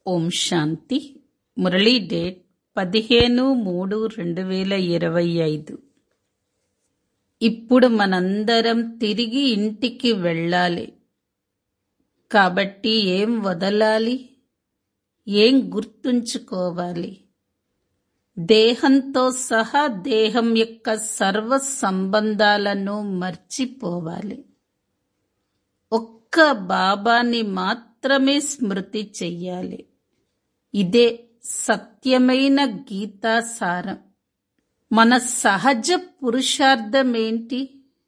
ఓం శాంతి Murali date పదిహేను మూడు రెండు వేల ఇరవై ఐదు ఇప్పుడు మనందరం తిరిగి ఇంటికి వెళ్ళాలి కాబట్టి ఏం వదలాలి ఏం గుర్తుంచుకోవాలి దేహంతో సహా దేహం యొక్క సర్వ సంబంధాలను మర్చిపోవాలి ఒక్క బాబాని మాత్రమే స్మృతి చెయ్యాలి ఇదే సత్యమైన గీతాసారం మన సహజ పురుషార్థం ఏంటి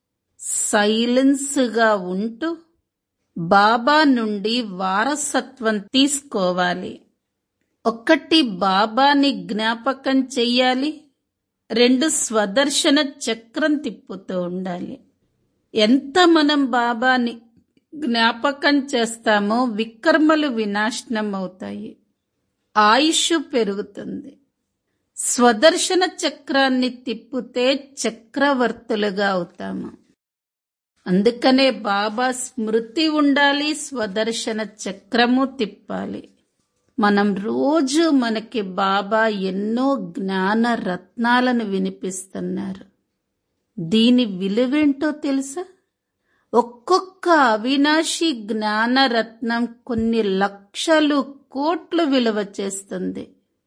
సైలెన్స్గా ఉంటూ బాబా నుండి వారసత్వం తీసుకోవాలి ఒకటి బాబాని జ్ఞాపకం చెయ్యాలి రెండు స్వదర్శన చక్రం తిప్పుతూ ఉండాలి ఎంత మనం బాబాని జ్ఞాపకం చేస్తామో వికర్మలు వినాశనం అవుతాయి ఆయుష్ పెరుగుతుంది స్వదర్శన చక్రాన్ని తిప్పితే చక్రవర్తులుగా అవుతాము అందుకనే బాబా స్మృతి ఉండాలి స్వదర్శన చక్రము తిప్పాలి మనం రోజు మనకి బాబా ఎన్నో జ్ఞాన రత్నాలను వినిపిస్తున్నారు దీని విలువేంటో తెలుసా ఒక్కొక్క అవినాశి జ్ఞాన రత్నం కొన్ని లక్షలు కోట్లు విలువ చేస్తుంది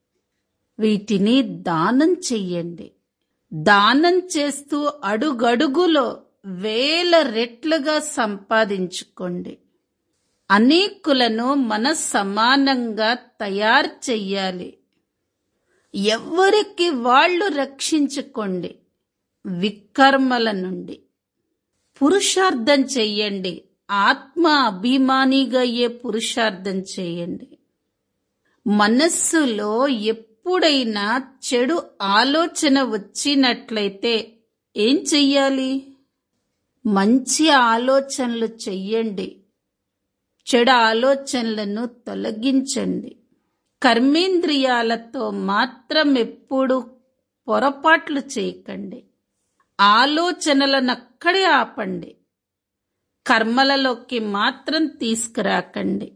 వీటిని దానం చెయ్యండి దానం చేస్తూ అడుగడుగులో వేల రెట్లుగా సంపాదించుకోండి అనేకులను మన సమానంగా తయారు చెయ్యాలి ఎవరికి వాళ్ళు రక్షించుకోండి వికర్మల నుండి పురుషార్థం చెయ్యండి ఆత్మ అభిమానిగా అయ్యే పురుషార్థం చేయండి మనస్సులో ఎప్పుడైనా చెడు ఆలోచన వచ్చినట్లయితే ఏం చెయ్యాలి మంచి ఆలోచనలు చెయ్యండి చెడు ఆలోచనలను తొలగించండి కర్మేంద్రియాలతో మాత్రం ఎప్పుడు పొరపాట్లు చేయకండి ఆలోచనలను అక్కడే ఆపండి కర్మలలోకి మాత్రం తీసుకురాకండి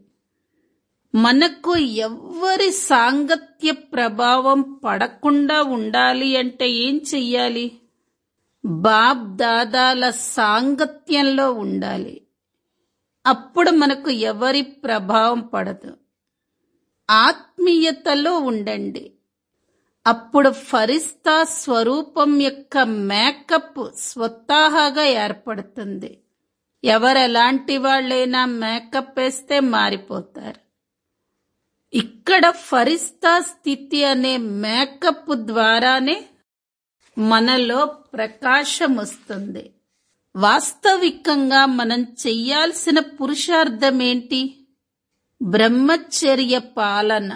మనకు ఎవ్వరి సాంగత్య ప్రభావం పడకుండా ఉండాలి అంటే ఏం చెయ్యాలి బాబ్ దాదాల సాంగత్యంలో ఉండాలి అప్పుడు మనకు ఎవరి ప్రభావం పడదు ఆత్మీయతలో ఉండండి అప్పుడు ఫరిస్తా స్వరూపం యొక్క మేకప్ స్వతహాగా ఏర్పడుతుంది ఎవరు ఎలాంటి వాళ్ళైనా మేకప్ వేస్తే మారిపోతారు ఇక్కడ ఫరిస్తా స్థితి అనే మేకప్ ద్వారానే మనలో ప్రకాశం వస్తుంది వాస్తవికంగా మనం చెయ్యాల్సిన పురుషార్థం ఏంటి బ్రహ్మచర్య పాలన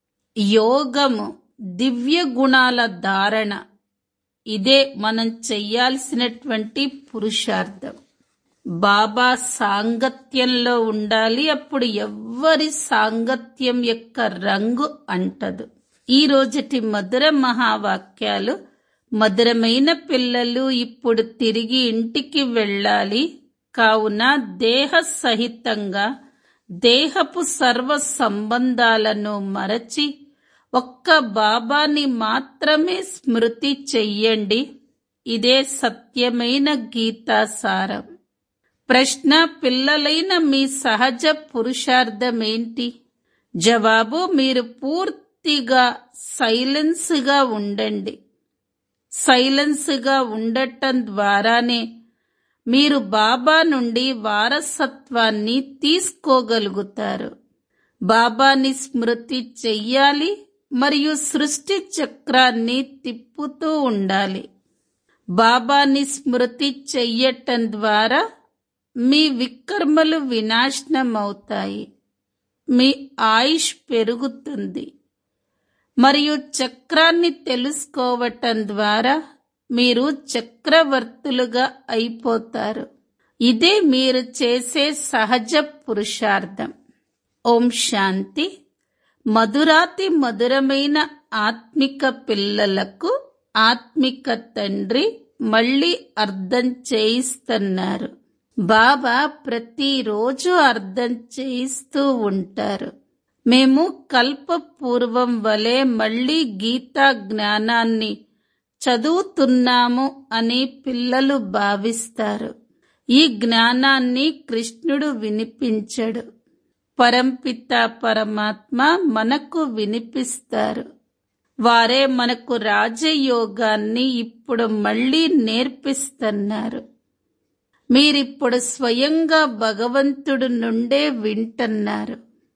యోగము దివ్య గుణాల ధారణ ఇదే మనం చెయ్యాల్సినటువంటి పురుషార్థం బాబా సాంగత్యంలో ఉండాలి అప్పుడు ఎవ్వరి సాంగత్యం యొక్క రంగు అంటదు ఈ రోజుటి మధుర మహావాక్యాలు మధురమైన పిల్లలు ఇప్పుడు తిరిగి ఇంటికి వెళ్ళాలి కావున దేహ సహితంగా దేహపు సర్వ సంబంధాలను మరచి ఒక్క బాబాని మాత్రమే స్మృతి చెయ్యండి ఇదే సత్యమైన గీతాసారం ప్రశ్న పిల్లలైన మీ సహజ పురుషార్థమేంటి జవాబు మీరు పూర్తిగా సైలెన్స్గా ఉండండి సైలెన్స్గా ఉండటం ద్వారానే మీరు బాబా నుండి వారసత్వాన్ని తీసుకోగలుగుతారు బాబాని స్మృతి చెయ్యాలి మరియు సృష్టి చక్రాన్ని తిప్పుతూ ఉండాలి బాబాని స్మృతి చెయ్యటం ద్వారా మీ వికర్మలు వినాశనం అవుతాయి మీ ఆయుష్ పెరుగుతుంది మరియు చక్రాన్ని తెలుసుకోవటం ద్వారా మీరు చక్రవర్తులుగా అయిపోతారు ఇదే మీరు చేసే సహజ పురుషార్థం ఓం శాంతి మధురాతి మధురమైన ఆత్మిక పిల్లలకు ఆత్మిక తండ్రి మళ్ళీ అర్థం చేయిస్తున్నారు బాబా ప్రతిరోజు అర్థం చేయిస్తూ ఉంటారు మేము కల్పపూర్వం వలె మళ్ళీ గీతా జ్ఞానాన్ని చదువుతున్నాము అని పిల్లలు భావిస్తారు ఈ జ్ఞానాన్ని కృష్ణుడు వినిపించడు పరంపిత పరమాత్మ మనకు వినిపిస్తారు వారే మనకు రాజయోగాన్ని ఇప్పుడు మళ్ళీ నేర్పిస్తున్నారు మీరిప్పుడు స్వయంగా భగవంతుడు నుండే వింటున్నారు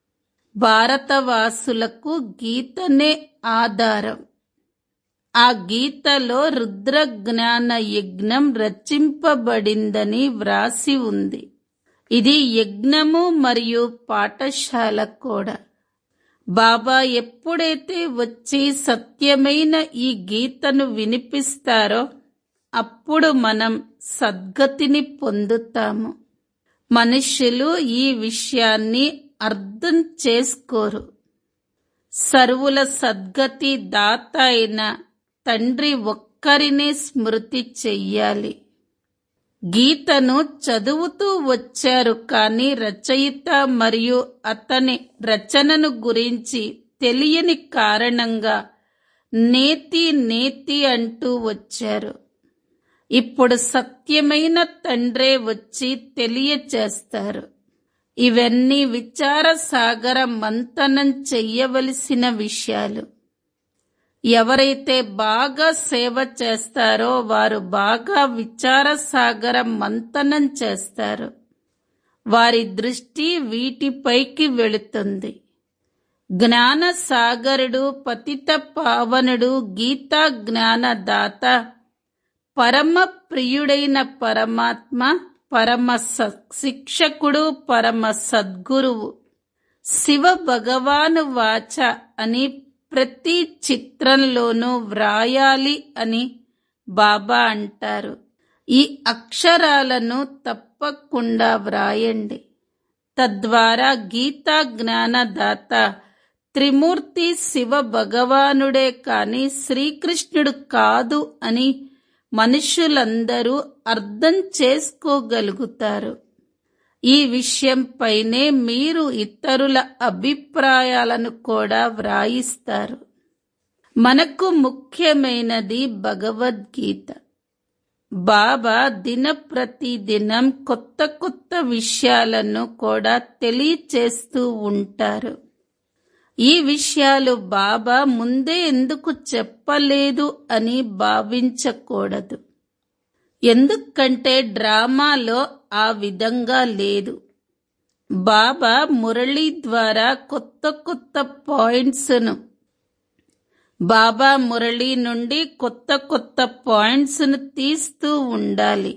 భారతవాసులకు గీతనే ఆధారం ఆ గీతలో రుద్ర జ్ఞాన యజ్ఞం రచింపబడిందని వ్రాసి ఉంది ఇది యజ్ఞము మరియు పాఠశాల కూడా బాబా ఎప్పుడైతే వచ్చి సత్యమైన ఈ గీతను వినిపిస్తారో అప్పుడు మనం సద్గతిని పొందుతాము మనుష్యులు ఈ విషయాన్ని అర్థం చేసుకోరు సర్వుల సద్గతి దాత అయిన తండ్రి ఒక్కరినే స్మృతి చెయ్యాలి గీతను చదువుతూ వచ్చారు కానీ రచయిత మరియు అతని రచనను గురించి తెలియని కారణంగా నేతి నేతి అంటూ వచ్చారు ఇప్పుడు సత్యమైన తండ్రే వచ్చి తెలియచేస్తారు ఇవన్నీ విచార సాగర మంతనం చెయ్యవలసిన విషయాలు ఎవరైతే బాగా సేవ చేస్తారో వారు బాగా విచార సాగర మంతనం చేస్తారు వారి దృష్టి వీటిపైకి వెళుతుంది జ్ఞాన సాగరుడు పతిత పావనుడు గీతా జ్ఞానదాత పరమ ప్రియుడైన పరమాత్మ పరమ శిక్షకుడు పరమ సద్గురువు శివ భగవాను వాచ అని ప్రతి చిత్రంలోనూ వ్రాయాలి అని బాబా అంటారు ఈ అక్షరాలను తప్పకుండా వ్రాయండి తద్వారా గీతా జ్ఞానదాత త్రిమూర్తి శివ భగవానుడే కాని శ్రీకృష్ణుడు కాదు అని మనుషులందరూ అర్థం చేసుకోగలుగుతారు ఈ విషయంపైనే మీరు ఇతరుల అభిప్రాయాలను కూడా వ్రాయిస్తారు మనకు ముఖ్యమైనది భగవద్గీత బాబా దిన ప్రతిదినం కొత్త కొత్త విషయాలను కూడా తెలియచేస్తూ ఉంటారు ఈ విషయాలు బాబా ముందే ఎందుకు చెప్పలేదు అని భావించకూడదు ఎందుకంటే డ్రామాలో ఆ విధంగా లేదు బాబా మురళి ద్వారా కొత్త కొత్త పాయింట్స్ను బాబా మురళి నుండి కొత్త కొత్త పాయింట్స్ను తీస్తూ ఉండాలి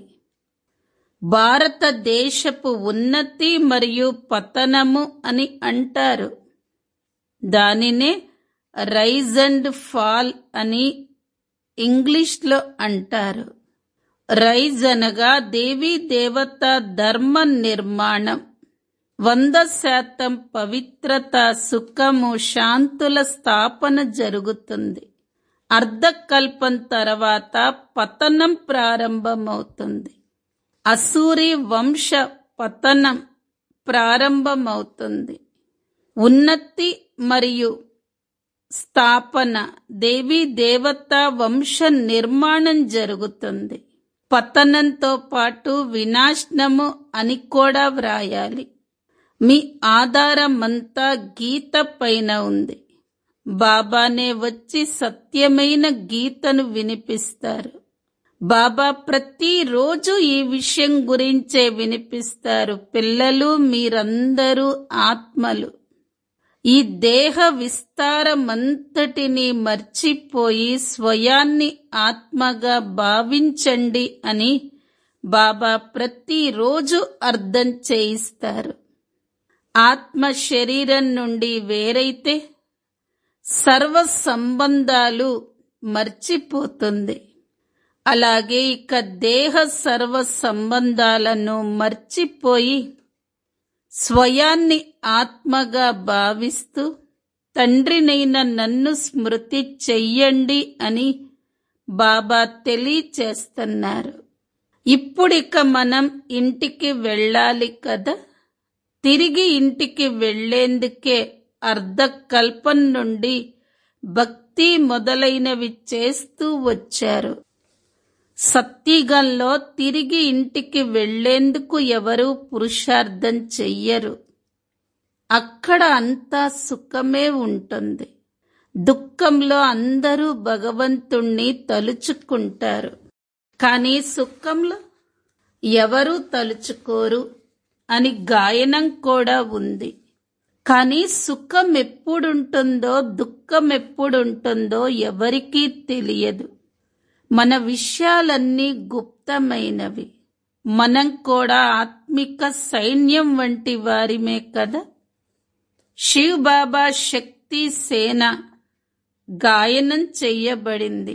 భారతదేశపు ఉన్నతి మరియు పతనము అని అంటారు దానినే రైజ్ అండ్ ఫాల్ అని ఇంగ్లీష్లో అంటారు రైజ్ అనగా దేవీ దేవత ధర్మ నిర్మాణం వంద శాతం పవిత్రత సుఖము శాంతుల స్థాపన జరుగుతుంది అర్ధకల్పం తర్వాత పతనం ప్రారంభమవుతుంది అసూరి వంశ పతనం ప్రారంభమవుతుంది ఉన్నతి మరియు స్థాపన దేవీ దేవత వంశ నిర్మాణం జరుగుతుంది పతనంతో పాటు వినాశనము అని కూడా వ్రాయాలి మీ ఆధారమంతా గీత పైన ఉంది బాబానే వచ్చి సత్యమైన గీతను వినిపిస్తారు బాబా ప్రతిరోజు ఈ విషయం గురించే వినిపిస్తారు పిల్లలు మీరందరూ ఆత్మలు ఈ దేహ విస్తారమంతటిని మర్చిపోయి స్వయాన్ని ఆత్మగా భావించండి అని బాబా ప్రతిరోజు అర్థం చేయిస్తారు ఆత్మ శరీరం నుండి వేరైతే సర్వ సంబంధాలు మర్చిపోతుంది అలాగే ఇక దేహ సర్వ సంబంధాలను మర్చిపోయి స్వయాన్ని ఆత్మగా భావిస్తూ తండ్రినైన నన్ను స్మృతి చెయ్యండి అని బాబా తెలియచేస్తున్నారు ఇప్పుడిక మనం ఇంటికి వెళ్ళాలి కదా తిరిగి ఇంటికి వెళ్లేందుకే అర్ధకల్పం నుండి భక్తి మొదలైనవి చేస్తూ వచ్చారు సత్తిగంలో తిరిగి ఇంటికి వెళ్లేందుకు ఎవరూ పురుషార్థం చెయ్యరు అక్కడ అంతా సుఖమే ఉంటుంది దుఃఖంలో అందరూ భగవంతుణ్ణి తలుచుకుంటారు కానీ సుఖంలో ఎవరూ తలుచుకోరు అని గాయనం కూడా ఉంది కానీ సుఖం ఎప్పుడుంటుందో దుఃఖం ఎప్పుడుంటుందో ఎవరికీ తెలియదు మన విషయాలన్నీ గుప్తమైనవి మనం కూడా ఆత్మిక సైన్యం వంటి వారిమే కదా శివ్ బాబా శక్తి సేన గాయనం చెయ్యబడింది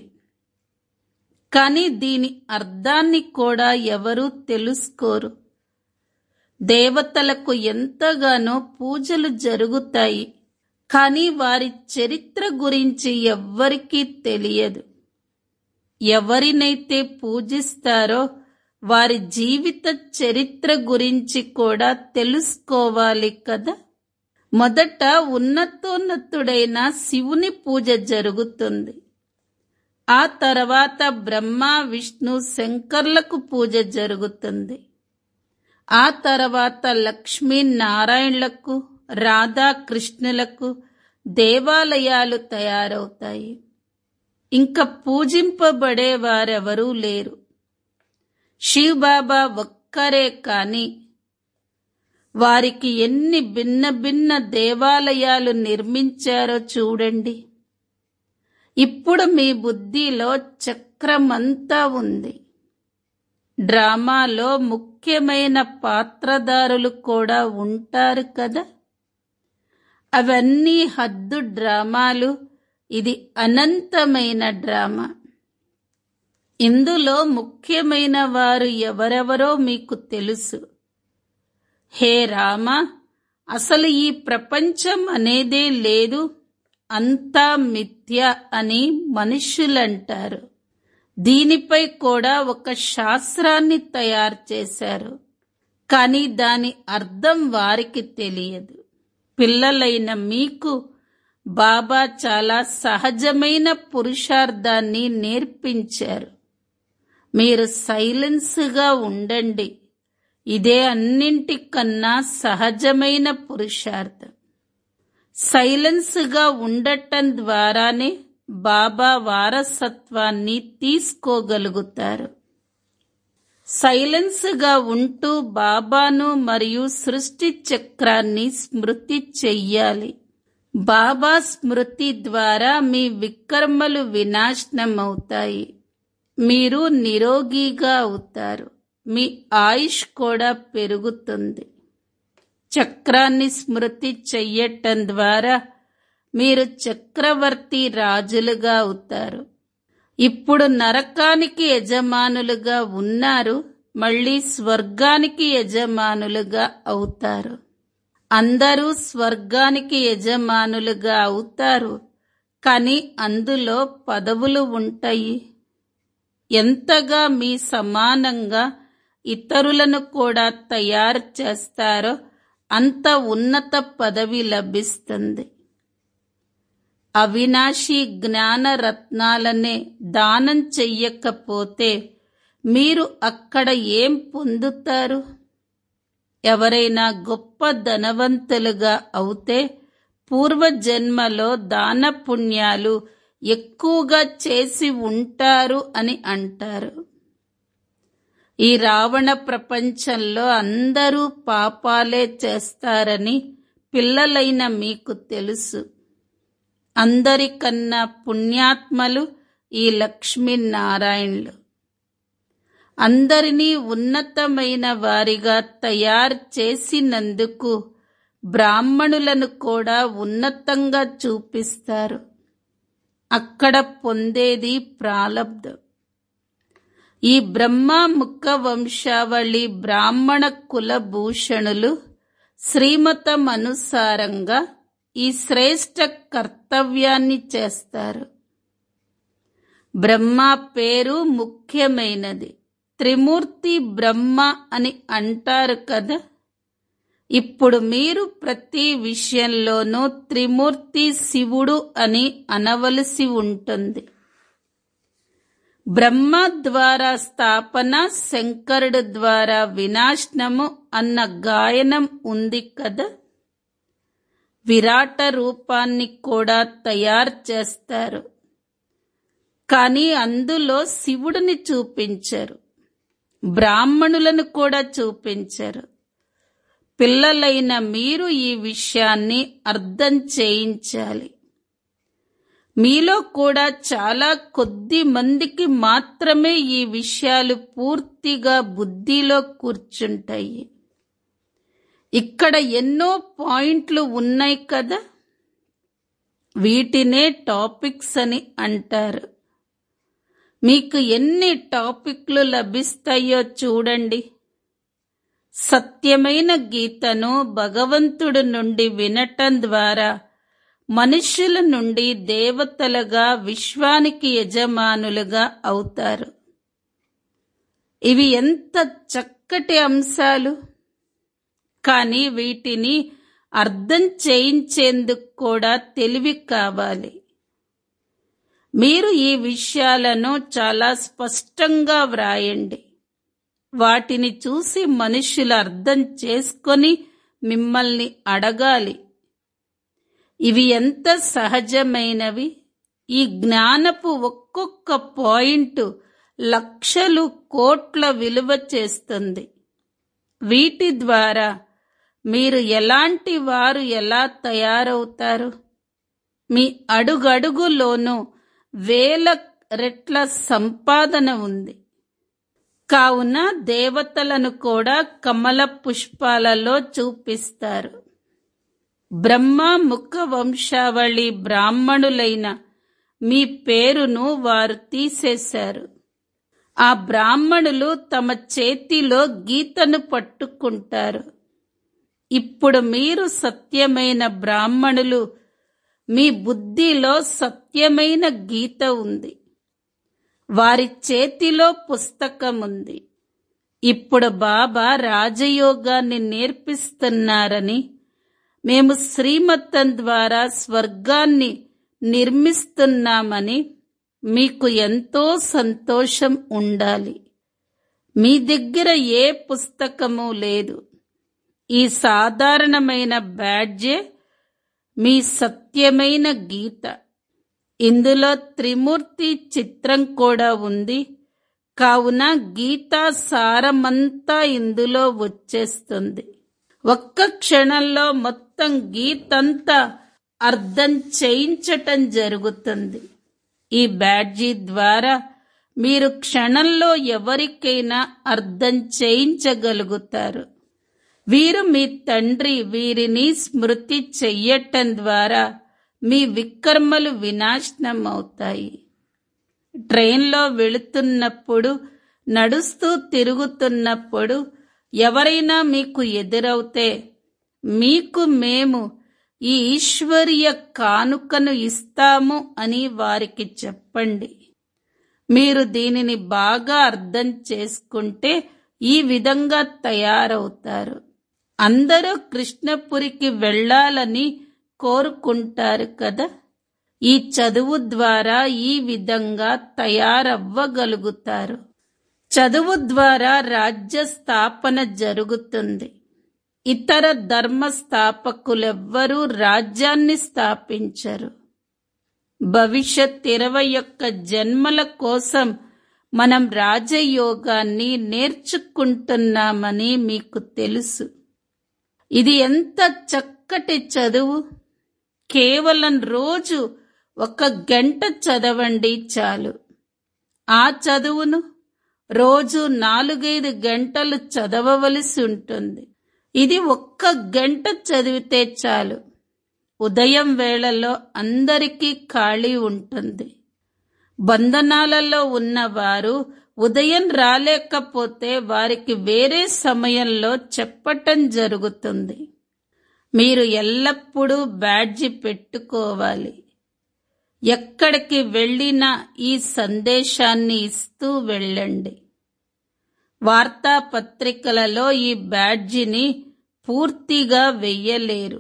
కానీ దీని అర్థాన్ని కూడా ఎవరూ తెలుసుకోరు దేవతలకు ఎంతగానో పూజలు జరుగుతాయి కానీ వారి చరిత్ర గురించి ఎవ్వరికీ తెలియదు ఎవరినైతే పూజిస్తారో వారి జీవిత చరిత్ర గురించి కూడా తెలుసుకోవాలి కదా మొదట ఉన్నతోన్నతుడైన శివుని పూజ జరుగుతుంది ఆ తర్వాత బ్రహ్మ విష్ణు శంకర్లకు పూజ జరుగుతుంది ఆ తర్వాత లక్ష్మీ నారాయణలకు రాధాకృష్ణులకు దేవాలయాలు తయారవుతాయి ఇంకా పూజింపబడే వారెవరూ లేరు శివ్ బాబా ఒక్కరే కాని వారికి ఎన్ని భిన్న భిన్న దేవాలయాలు నిర్మించారో చూడండి ఇప్పుడు మీ బుద్ధిలో చక్రమంతా ఉంది డ్రామాలో ముఖ్యమైన పాత్రదారులు కూడా ఉంటారు కదా అవన్నీ హద్దు డ్రామాలు ఇది అనంతమైన డ్రామా ఇందులో ముఖ్యమైన వారు ఎవరెవరో మీకు తెలుసు హే రామ అసలు ఈ ప్రపంచం అనేదే లేదు అంతా మిథ్య అని మనుష్యులంటారు దీనిపై కూడా ఒక శాస్త్రాన్ని తయారు చేశారు కానీ దాని అర్థం వారికి తెలియదు పిల్లలైన మీకు బాబా చాలా సహజమైన పురుషార్థాన్ని నేర్పించారు మీరు సైలెన్స్గా ఉండండి ఇదే అన్నింటికన్నా సహజమైన పురుషార్థం సైలెన్స్గా ఉండటం ద్వారానే బాబా వారసత్వాన్ని తీసుకోగలుగుతారు సైలెన్స్గా ఉంటూ బాబాను మరియు సృష్టి చక్రాన్ని స్మృతి చెయ్యాలి బాబా స్మృతి ద్వారా మీ వికర్మలు వినాశనమవుతాయి మీరు నిరోగిగా అవుతారు మీ ఆయుష్ కూడా పెరుగుతుంది చక్రాన్ని స్మృతి చెయ్యటం ద్వారా మీరు చక్రవర్తి రాజులుగా అవుతారు ఇప్పుడు నరకానికి యజమానులుగా ఉన్నారు మళ్ళీ స్వర్గానికి యజమానులుగా అవుతారు అందరూ స్వర్గానికి యజమానులుగా అవుతారు కానీ అందులో పదవులు ఉంటాయి ఎంతగా మీ సమానంగా ఇతరులను కూడా తయారు చేస్తారో అంత ఉన్నత పదవి లభిస్తుంది అవినాశి జ్ఞాన రత్నాలనే దానం చెయ్యకపోతే మీరు అక్కడ ఏం పొందుతారు ఎవరైనా గొప్ప ధనవంతులుగా అవుతే పూర్వజన్మలో దాన పుణ్యాలు ఎక్కువగా చేసి ఉంటారు అని అంటారు ఈ రావణ ప్రపంచంలో అందరూ పాపాలే చేస్తారని పిల్లలైన మీకు తెలుసు అందరికన్నా పుణ్యాత్మలు ఈ లక్ష్మీనారాయణులు అందరినీ ఉన్నతమైన వారిగా తయారు చేసినందుకు బ్రాహ్మణులను కూడా ఉన్నతంగా చూపిస్తారు అక్కడ పొందేది ప్రాలబ్ధం ఈ బ్రహ్మ ముఖ వంశావళి బ్రాహ్మణ కులభూషణులు శ్రీమతం అనుసారంగా ఈ శ్రేష్ట కర్తవ్యాన్ని చేస్తారు బ్రహ్మ పేరు ముఖ్యమైనది త్రిమూర్తి బ్రహ్మ అని అంటారు కదా ఇప్పుడు మీరు ప్రతి విషయంలోనూ త్రిమూర్తి శివుడు అని అనవలసి ఉంటుంది బ్రహ్మ ద్వారా స్థాపన శంకరుడు ద్వారా వినాశనము అన్న గాయనం ఉంది కదా విరాట రూపాన్ని కూడా తయారు చేస్తారు కానీ అందులో శివుడిని చూపించరు బ్రాహ్మణులను కూడా చూపించరు పిల్లలైన మీరు ఈ విషయాన్ని అర్థం చేయించాలి మీలో కూడా చాలా కొద్ది మందికి మాత్రమే ఈ విషయాలు పూర్తిగా బుద్ధిలో కూర్చుంటాయి ఇక్కడ ఎన్నో పాయింట్లు ఉన్నాయి కదా వీటినే టాపిక్స్ అని అంటారు మీకు ఎన్ని టాపిక్లు లభిస్తాయో చూడండి సత్యమైన గీతను భగవంతుడి నుండి వినటం ద్వారా మనుష్యుల నుండి దేవతలుగా విశ్వానికి యజమానులుగా అవుతారు ఇవి ఎంత చక్కటి అంశాలు కానీ వీటిని అర్థం చేయించేందుకు కూడా తెలివి కావాలి మీరు ఈ విషయాలను చాలా స్పష్టంగా వ్రాయండి వాటిని చూసి మనుష్యులు అర్థం చేసుకొని మిమ్మల్ని అడగాలి ఇవి ఎంత సహజమైనవి ఈ జ్ఞానపు ఒక్కొక్క పాయింట్ లక్షలు కోట్ల విలువ చేస్తుంది వీటి ద్వారా మీరు ఎలాంటి వారు ఎలా తయారవుతారు మీ అడుగడుగులోనూ వేల రెట్ల సంపాదన ఉంది కావున దేవతలను కూడా కమల పుష్పాలలో చూపిస్తారు బ్రహ్మ ముఖ వంశావళి బ్రాహ్మణులైన మీ పేరును వారు తీసేశారు ఆ బ్రాహ్మణులు తమ చేతిలో గీతను పట్టుకుంటారు ఇప్పుడు మీరు సత్యమైన బ్రాహ్మణులు మీ బుద్ధిలో సత్యమైన గీత ఉంది వారి చేతిలో పుస్తకం ఉంది ఇప్పుడు బాబా రాజయోగాన్ని నేర్పిస్తున్నారని మేము శ్రీమతం ద్వారా స్వర్గాన్ని నిర్మిస్తున్నామని మీకు ఎంతో సంతోషం ఉండాలి మీ దగ్గర ఏ పుస్తకము లేదు ఈ సాధారణమైన బ్యాడ్జే మీ సత్యమైన గీత ఇందులో త్రిమూర్తి చిత్రం కూడా ఉంది కావున గీతా సారమంతా ఇందులో వచ్చేస్తుంది ఒక్క క్షణంలో మొత్తం గీతంతా అర్థం చేయించటం జరుగుతుంది ఈ బ్యాడ్జీ ద్వారా మీరు క్షణంలో ఎవరికైనా అర్థం చేయించగలుగుతారు వీరు మీ తండ్రి వీరిని స్మృతి చెయ్యటం ద్వారా మీ వికర్మలు వినాశనం అవుతాయి ట్రైన్లో వెళుతున్నప్పుడు నడుస్తూ తిరుగుతున్నప్పుడు ఎవరైనా మీకు ఎదురవుతే మీకు మేము ఈ ఈశ్వరీయ కానుకను ఇస్తాము అని వారికి చెప్పండి మీరు దీనిని బాగా అర్థం చేసుకుంటే ఈ విధంగా తయారవుతారు అందరూ కృష్ణపురికి వెళ్ళాలని కోరుకుంటారు కదా ఈ చదువు ద్వారా ఈ విధంగా తయారవ్వగలుగుతారు చదువు ద్వారా రాజ్య స్థాపన జరుగుతుంది ఇతర ధర్మ స్థాపకులెవ్వరూ రాజ్యాన్ని స్థాపించరు భవిష్యత్ ఇరవై యొక్క జన్మల కోసం మనం రాజయోగాన్ని నేర్చుకుంటున్నామని మీకు తెలుసు ఇది ఎంత చక్కటి చదువు కేవలం రోజు ఒక గంట చదవండి చాలు ఆ చదువును రోజు నాలుగైదు గంటలు చదవవలసి ఉంటుంది ఇది ఒక్క గంట చదివితే చాలు ఉదయం వేళలో అందరికీ ఖాళీ ఉంటుంది బంధనాలలో ఉన్నవారు ఉదయం రాలేకపోతే వారికి వేరే సమయంలో చెప్పటం జరుగుతుంది మీరు ఎల్లప్పుడూ బ్యాడ్జి పెట్టుకోవాలి ఎక్కడికి వెళ్ళినా ఈ సందేశాన్ని ఇస్తూ వెళ్ళండి వార్తాపత్రికలలో ఈ బ్యాడ్జిని పూర్తిగా వెయ్యలేరు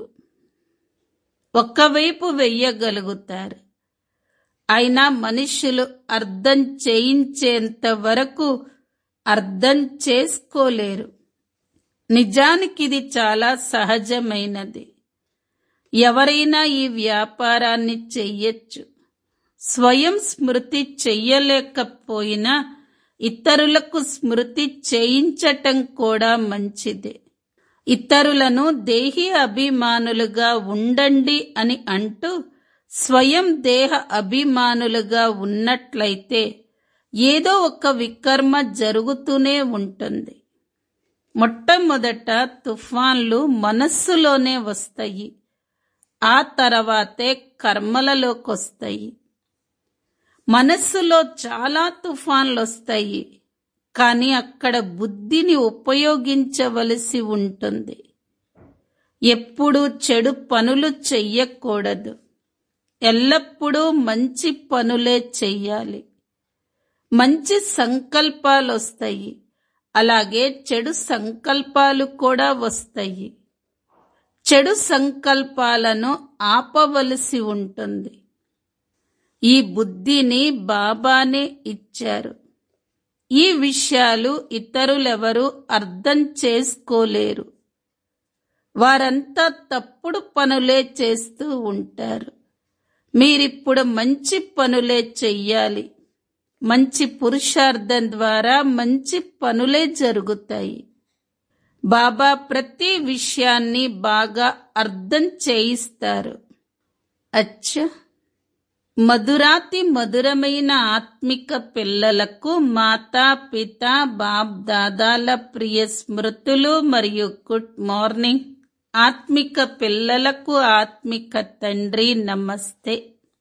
ఒక్కవైపు వెయ్యగలుగుతారు అయినా మనుషులు అర్థం చేయించేంత వరకు అర్థం చేసుకోలేరు నిజానికి ఇది చాలా సహజమైనది ఎవరైనా ఈ వ్యాపారాన్ని చెయ్యొచ్చు స్వయం స్మృతి చెయ్యలేకపోయినా ఇతరులకు స్మృతి చేయించటం కూడా మంచిదే ఇతరులను దేహి అభిమానులుగా ఉండండి అని అంటూ స్వయం దేహ అభిమానులుగా ఉన్నట్లయితే ఏదో ఒక వికర్మ జరుగుతూనే ఉంటుంది మొట్టమొదట తుఫాన్లు మనస్సులోనే వస్తాయి ఆ తర్వాతే కర్మలలోకొస్తాయి మనస్సులో చాలా తుఫాన్లు వస్తాయి కానీ అక్కడ బుద్ధిని ఉపయోగించవలసి ఉంటుంది ఎప్పుడూ చెడు పనులు చెయ్యకూడదు ఎల్లప్పుడూ మంచి పనులే చెయ్యాలి మంచి సంకల్పాలు వస్తాయి అలాగే చెడు సంకల్పాలు కూడా వస్తాయి చెడు సంకల్పాలను ఆపవలసి ఉంటుంది ఈ బుద్ధిని బాబానే ఇచ్చారు ఈ విషయాలు ఇతరులెవరూ అర్థం చేసుకోలేరు వారంతా తప్పుడు పనులే చేస్తూ ఉంటారు మీరిప్పుడు మంచి పనులే చెయ్యాలి మంచి పురుషార్థం ద్వారా మంచి పనులే జరుగుతాయి బాబా ప్రతి విషయాన్ని బాగా అర్థం చేయిస్తారు అచ్చా మధురాతి మధురమైన ఆత్మిక పిల్లలకు మాతా పిత బాప్ దాదాల ప్రియ స్మృతులు మరియు గుడ్ మార్నింగ్ ఆత్మిక పిల్లలకు ఆత్మిక తండ్రి నమస్తే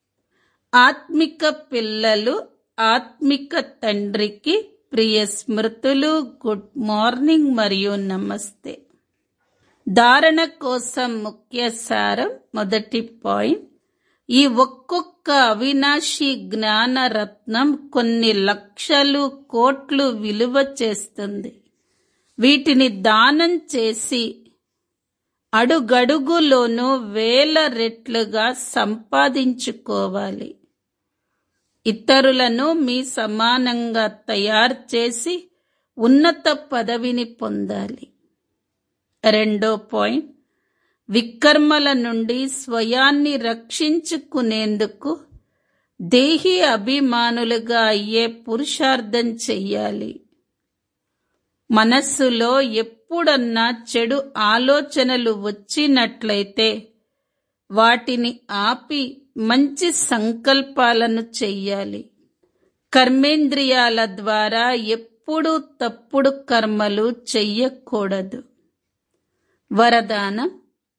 ఆత్మిక పిల్లలు ఆత్మిక తండ్రికి ప్రియ స్మృతులు గుడ్ మార్నింగ్ మరియు నమస్తే ధారణ కోసం ముఖ్య సారం మొదటి పాయింట్ ఈ ఒక్కొక్క అవినాశి జ్ఞాన రత్నం కొన్ని లక్షలు కోట్లు విలువ చేస్తుంది వీటిని దానం చేసి అడుగడుగులోనూ వేల రెట్లుగా సంపాదించుకోవాలి ఇతరులను మీ సమానంగా తయారు చేసి ఉన్నత పదవిని పొందాలి రెండో పాయింట్ వికర్మల నుండి స్వయాన్ని రక్షించుకునేందుకు దేహి అభిమానులుగా అయ్యే పురుషార్థం చెయ్యాలి మనస్సులో ఎప్పుడన్నా చెడు ఆలోచనలు వచ్చినట్లయితే వాటిని ఆపి మంచి సంకల్పాలను చెయ్యాలి కర్మేంద్రియాల ద్వారా ఎప్పుడూ తప్పుడు కర్మలు చెయ్యకూడదు వరదానం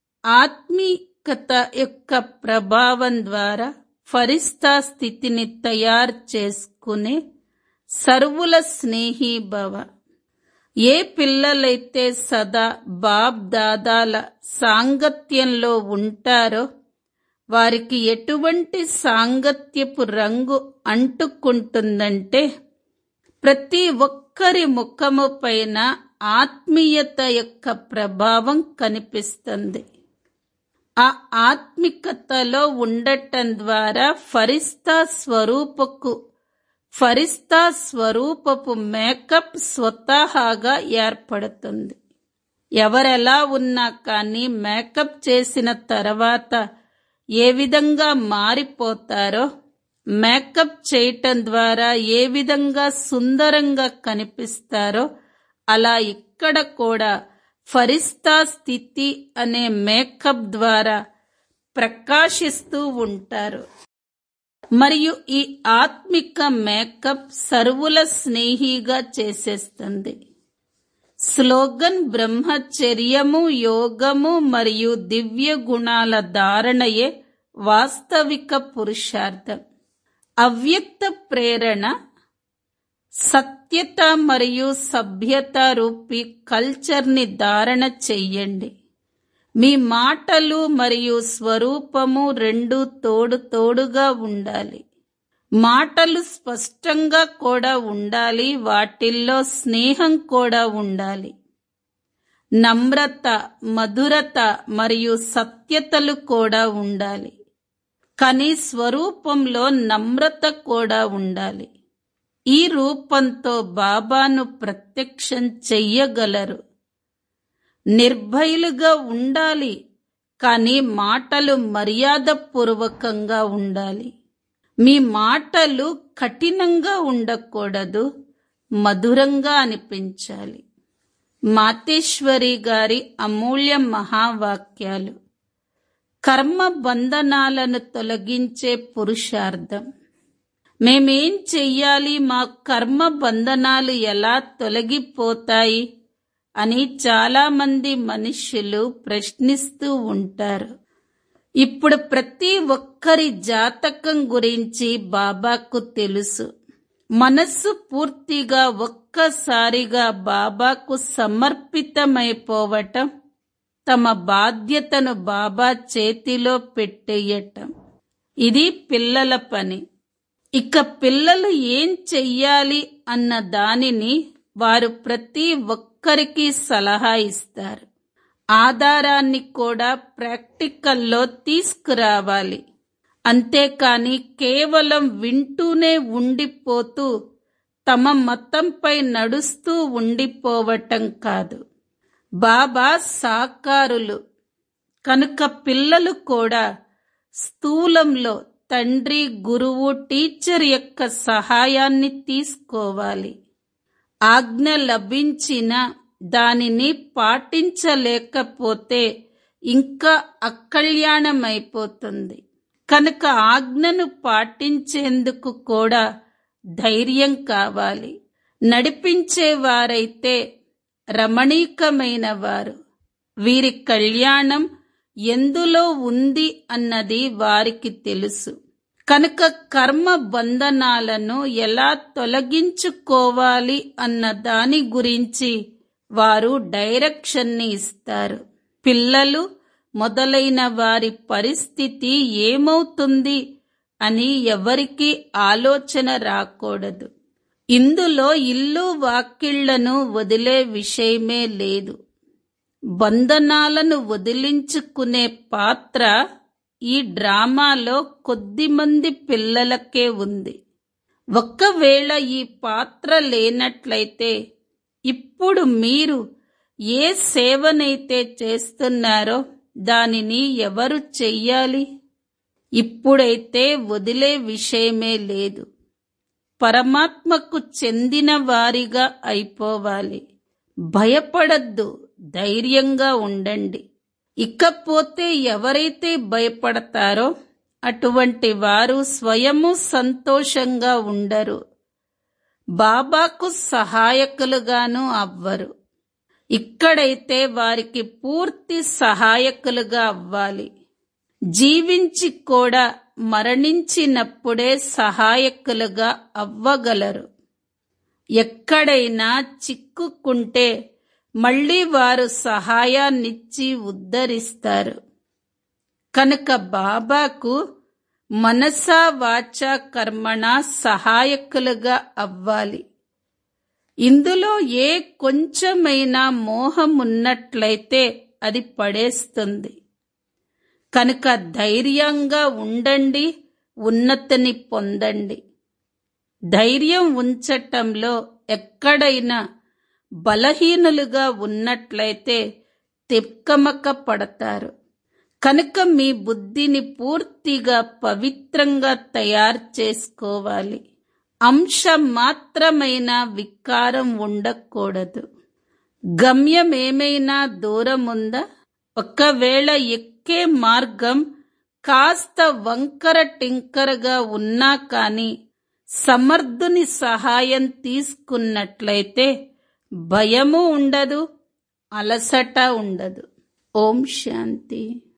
ఆత్మీకత యొక్క ప్రభావం ద్వారా ఫరిస్తా స్థితిని తయారు చేసుకునే సర్వుల స్నేహి భవ ఏ పిల్లలైతే సదా బాబ్ దాదాల సాంగత్యంలో ఉంటారో వారికి ఎటువంటి సాంగత్యపు రంగు అంటుకుంటుందంటే ప్రతి ఒక్కరి ముఖము పైన ఆత్మీయత యొక్క ప్రభావం కనిపిస్తుంది ఆ ఆత్మికతలో ఉండటం ద్వారా ఫరిస్తా స్వరూపకు ఫరిస్తా స్వరూపపు మేకప్ స్వతహాగా ఏర్పడుతుంది ఎవరెలా ఉన్నా కానీ మేకప్ చేసిన తర్వాత ఏ విధంగా మారిపోతారో మేకప్ చేయటం ద్వారా ఏ విధంగా సుందరంగా కనిపిస్తారో అలా ఇక్కడ కూడా ఫరిస్తా స్థితి అనే మేకప్ ద్వారా ప్రకాశిస్తూ ఉంటారు మరియు ఈ ఆత్మిక మేకప్ సర్వుల స్నేహిగా చేసేస్తుంది స్లోగన్ బ్రహ్మచర్యము యోగము మరియు దివ్య గుణాల ధారణయే వాస్తవిక పురుషార్థం అవ్యక్త ప్రేరణ సత్యత మరియు సభ్యత రూపి కల్చర్ని ధారణ చెయ్యండి మీ మాటలు మరియు స్వరూపము రెండు తోడు తోడుగా ఉండాలి మాటలు స్పష్టంగా కూడా ఉండాలి వాటిల్లో స్నేహం కూడా ఉండాలి నమ్రత మధురత మరియు సత్యతలు కూడా ఉండాలి కానీ స్వరూపంలో నమ్రత కూడా ఉండాలి ఈ రూపంతో బాబాను ప్రత్యక్షం చెయ్యగలరు నిర్భయులుగా ఉండాలి కానీ మాటలు మర్యాదపూర్వకంగా ఉండాలి మీ మాటలు కఠినంగా ఉండకూడదు మధురంగా అనిపించాలి మాతేశ్వరి గారి అమూల్య మహావాక్యాలు కర్మ బంధనాలను తొలగించే పురుషార్థం మేమేం చెయ్యాలి మా కర్మ బంధనాలు ఎలా తొలగిపోతాయి అని చాలా మంది మనుష్యులు ప్రశ్నిస్తూ ఉంటారు ఇప్పుడు ప్రతి ఒక్కరి జాతకం గురించి బాబాకు తెలుసు మనస్సు పూర్తిగా ఒక్కసారిగా బాబాకు సమర్పితమైపోవటం తమ బాధ్యతను బాబా చేతిలో పెట్టేయటం ఇది పిల్లల పని ఇక పిల్లలు ఏం చెయ్యాలి అన్న దానిని వారు ప్రతి ఒక్కరికి సలహా ఇస్తారు ఆధారాన్ని కూడా ప్రాక్టికల్లో తీసుకురావాలి అంతేకాని కేవలం వింటూనే ఉండిపోతూ తమ మతంపై నడుస్తూ ఉండిపోవటం కాదు బాబా సాకారులు కనుక పిల్లలు కూడా స్థూలంలో తండ్రి గురువు టీచర్ యొక్క సహాయాన్ని తీసుకోవాలి ఆజ్ఞ లభించిన దానిని పాటించలేకపోతే ఇంకా అకళ్యాణమైపోతుంది కనుక ఆజ్ఞను పాటించేందుకు కూడా ధైర్యం కావాలి నడిపించేవారైతే రమణీకమైన వారు వీరి కళ్యాణం ఎందులో ఉంది అన్నది వారికి తెలుసు కనుక కర్మ బంధనాలను ఎలా తొలగించుకోవాలి అన్న దాని గురించి వారు డైరెక్షన్ని ఇస్తారు పిల్లలు మొదలైన వారి పరిస్థితి ఏమవుతుంది అని ఎవరికీ ఆలోచన రాకూడదు ఇందులో ఇల్లు వాకిళ్లను వదిలే విషయమే లేదు బంధనాలను వదిలించుకునే పాత్ర ఈ డ్రామాలో కొద్దిమంది పిల్లలకే ఉంది ఒక్కవేళ ఈ పాత్ర లేనట్లయితే ఇప్పుడు మీరు ఏ సేవనైతే చేస్తున్నారో దానిని ఎవరు చెయ్యాలి ఇప్పుడైతే వదిలే విషయమే లేదు పరమాత్మకు చెందిన వారిగా అయిపోవాలి భయపడద్దు ధైర్యంగా ఉండండి ఇకపోతే ఎవరైతే భయపడతారో అటువంటి వారు స్వయము సంతోషంగా ఉండరు బాబాకు సహాయకులుగాను అవ్వరు ఇక్కడైతే వారికి పూర్తి సహాయకులుగా అవ్వాలి జీవించి కూడా మరణించినప్పుడే సహాయకులుగా అవ్వగలరు ఎక్కడైనా చిక్కుకుంటే మళ్ళీ వారు సహాయాన్నిచ్చి ఉద్ధరిస్తారు కనుక బాబాకు మనసా వాచ కర్మణ సహాయకులుగా అవ్వాలి ఇందులో ఏ కొంచెమైనా మోహం ఉన్నట్లయితే అది పడేస్తుంది కనుక ధైర్యంగా ఉండండి ఉన్నతిని పొందండి ధైర్యం ఉంచటంలో ఎక్కడైనా బలహీనులుగా ఉన్నట్లయితే తిక్కమక పడతారు కనుక మీ బుద్ధిని పూర్తిగా పవిత్రంగా తయారు చేసుకోవాలి అంశం మాత్రమైన వికారం ఉండకూడదు గమ్యం ఏమైనా దూరం ఉందా ఒకవేళ ఎక్కే మార్గం కాస్త వంకర టింకరగా ఉన్నా కాని సమర్థుని సహాయం తీసుకున్నట్లయితే భయము ఉండదు అలసట ఉండదు ఓం శాంతి